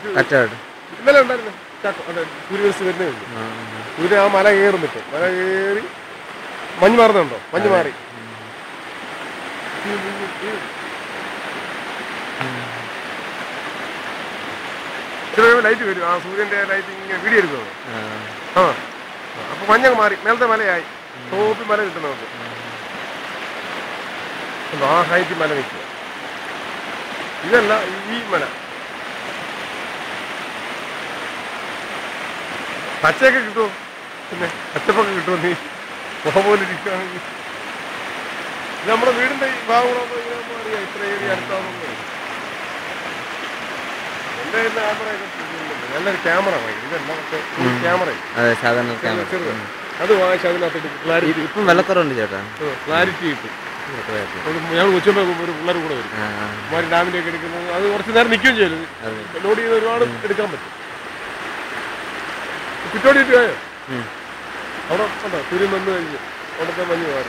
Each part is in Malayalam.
കാറ്റ് കച്ചവടം ഇന്നലെ ഉണ്ടായിരുന്നു ചാക്കോ അതെ സൂര്യവസ് വരുന്നേ ഉള്ളൂ ആ, സൂര്യൻ ആ മല കയറുന്നിട്ട് മല കയറി മഞ്ഞ് മാറുന്നുണ്ടോ മഞ്ഞ് മാറി ഈ- ഈ- ഈ- ഇച്ചിരി കഴിയുമ്പോൾ ലൈറ്റ് വരും ആ സൂര്യന്റെ ലൈറ്റ് ഇങ്ങനെ വീഡിയോ എടുക്കുന്നത് ആ, ആ അപ്പൊ മഞ്ഞങ്ങ് മാറി മേലത്തെ മലയായി ടോപ്പിൽ മല കിട്ടും നമുക്ക് കണ്ടോ, ആ ഹൈറ്റ് മല നിൽക്കുക ഇതല്ല ഈ മല പച്ചയൊക്കെ കിട്ടുമോ പിന്നെ പച്ചപ്പൊക്കെ കിട്ടുമോ നീ മുഖം പോലെ ഇരിക്കുകയാണെങ്കിൽ ഇത് നമ്മുടെ വീടിന്റെ ഈ ഭാഗങ്ങളൊക്കെ ഇങ്ങനെ ആകുമ്പോൾ അറിയാം ഇത്ര ഏരിയ അടുത്താവുന്നത് എന്റെ കയ്യിൽ ക്യാമറയൊക്കെ ഇടുന്നുണ്ട്. നല്ലൊരു ക്യാമറ വാങ്ങി ഇതല്ല മറ്റേ ക്യാമറ അതെ സാധാരണ ക്യാമറ ചെറുത് അത് വാങ്ങിച്ച് അതിനകത്തോട്ട് ക്ലാരിറ്റി ഇപ്പം വിലക്കുറവുണ്ട് ചേട്ടാ ക്ലാരിറ്റി കിട്ടും അത് ഞങ്ങൾ കൊച്ചുമ്പോൾ ഒരു പിള്ളേർ കൂടെ വരും ആ, ആ, കുമാരി ഡാമിൻ്റെ ഒക്കെ എടുക്കുന്നത് അത് കുറച്ച് നേരം നിൽക്കുകയും ചെയ്യും അതെ ലോഡ് ചെയ്ത് ഒരുപാട് എടുക്കാൻ പറ്റും കുറ്റോടി പോയോ ഉം. അവിടെ കണ്ടോ സൂര്യൻ വന്നു കഴിഞ്ഞു അവിടുത്തെ മഞ്ഞ് മാറി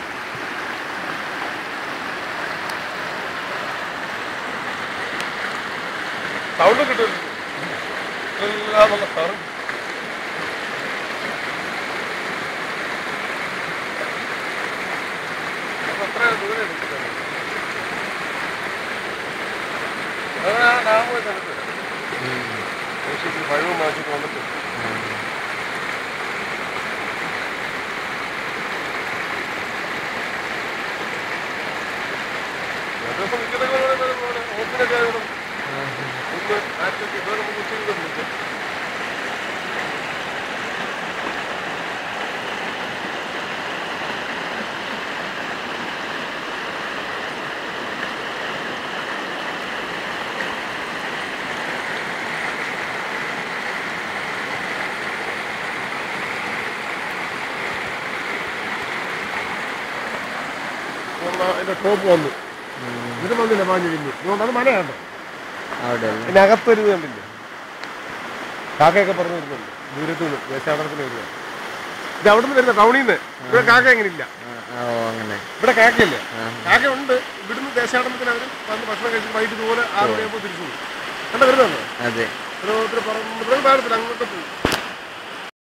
സൗണ്ട് കിട്ടും എല്ലാം നല്ല സൗണ്ട് അപ്പൊ അത്ര ദൂരം എടുക്കുന്നത് അത് ആ ഡാം പോയി സ്ഥലത്ത് ആവശ്യത്തിന് പഴവും മാറ്റിട്ട് വന്നിട്ട് ദിവസം നിൽക്കുന്നൊക്കെ ഓപ്പിനൊക്കെ ആയതുകൊണ്ട് ഒന്ന് ആറ്റൊക്കെ ഇതുവരെ നമുക്ക് ഉച്ചയ്ക്ക് നിൽക്കാം അതിന്റെ ടോപ്പ് വന്നു ഇത് വന്നില്ല പാഞ്ഞു പിന്നെ അതുകൊണ്ട് അത് മലയാണ് അവിടെ അല്ലേ പിന്നെ അകത്തൊരു ഇത് കണ്ടില്ലേ കാക്കയൊക്കെ പറഞ്ഞു വരുന്നുണ്ട് ദൂരത്തു നിന്ന് ദേശാടനത്തിന് വരുന്നത് ഇത് അവിടെ നിന്ന് വരുന്ന ടൗണിൽ നിന്ന് ഇവിടെ കാക്ക എങ്ങനെ ഇല്ല ആ, ആ, ഓ അങ്ങനെ ഇവിടെ കാക്കയില്ല ആ. കാക്ക ഉണ്ട് ഇവിടുന്ന് ദേശാടനത്തിന് അവർ വന്ന് ഭക്ഷണം കഴിച്ച് വൈകിട്ട് ഇതുപോലെ ആറ് മണിയാകുമ്പോൾ തിരിച്ചു പോകും കണ്ട വരുന്നുണ്ടോ അതെ ഓരോരുത്തർ പറഞ്ഞു താഴത്തിൽ അങ്ങോട്ട് പോകും